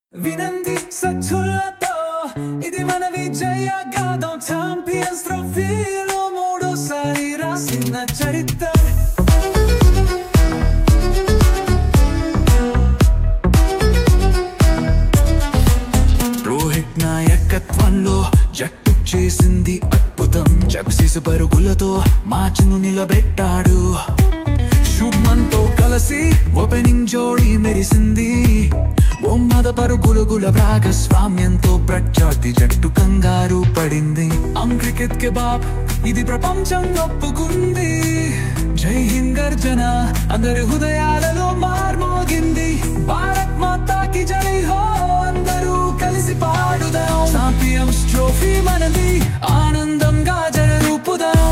వినంది సచ్చులతో ఇది మన విజయ గాథం ఛాంపియన్స్ ట్రోఫీలో మూడోసారి రాసిన చరిత్ర రోహిత్ నాయకత్వంలో జట్టు చేసింది అద్భుతం జగసీసు పరుగులతో మాచును నిలబెట్టాడు శుభ్మన్ తో కలిసి ఓపెనింగ్ జోడి మెరిసింది బొమ్మద పరుగులుగుల భాగస్వామ్యంతో ప్రత్యర్థి జట్టు కంగారు పడింది అం క్రికెట్ కే బాప్ ఇది ప్రపంచం ఒప్పుకుంది జై హింద్ గర్జన అందరి హృదయాలలో మార్మోగింది భారత్ మాతాకి జై హో అందరూ కలిసి పాడుదాం ఛాంపియన్స్ ట్రోఫీ మనది ఆనందంగా జరుపుదాం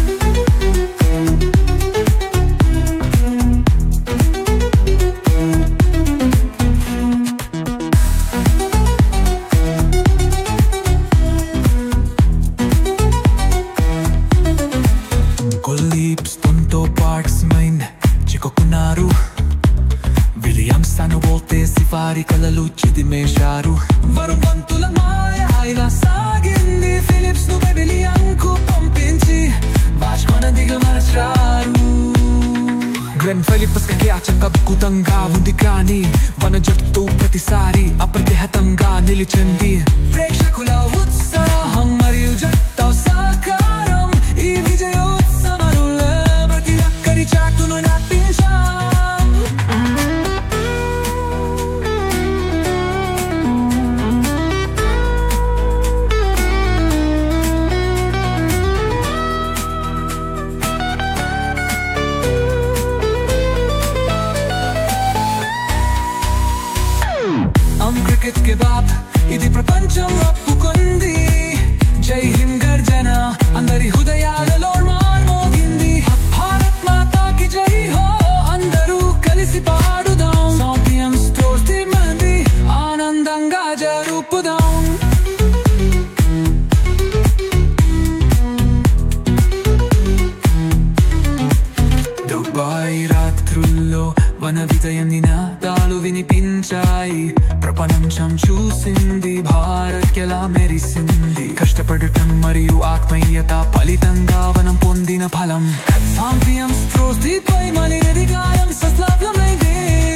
కొల్లీప్స్ తొంతో పార్ట్స్ మైండ్ చిక్కుకున్నారు విలియమ్స్ తను పోతే సిఫారి కలలు చిదిమేశారు వరు పంతుల మాయ ఇలా సాగింది ఫిలిప్స్ ను పెవిలియంకు పంపించి వాచ్మన్ దిగమర్చారు గ్లెన్ ఫిలిప్స్ కి అచకద్భుతంగా ఉంది కానీ వన జట్టు ప్రతిసారి అప్రతిహతంగా నిలిచింది ప్రేక్షకుల ఉత్సాహం మరియు జట్టు సహకారం ఈ విజయోత్సవంలో ప్రతి ఒక్కరి చాటును నప్పించాం అం క్రికెట్ కే బాప్ ఇది ప్రపంచం ఒప్పుకుంది జై హింద్ గర్జన అందరి హృదయాలలో మార్మోగింది భారత్ మాతాకి జై హో అందరూ కలిసి పాడుదాం ఛాంపియన్స్ ట్రోఫీ మంది ఆనందంగా జరుపుదాం దుబాయ్ రాత్రుల్లో వన విజయం నినాదాలు వినిపించాయి ప్రపంచం చూసింది భారత్ ఎలా మెరిసింది కష్టపడటం మరియు ఆత్మీయత ఫలితంగా వనం పొందిన ఫలం ఛాంపియన్స్ ట్రోఫీపై మళ్ళీ అధికారం సస్లాభ్యమైంది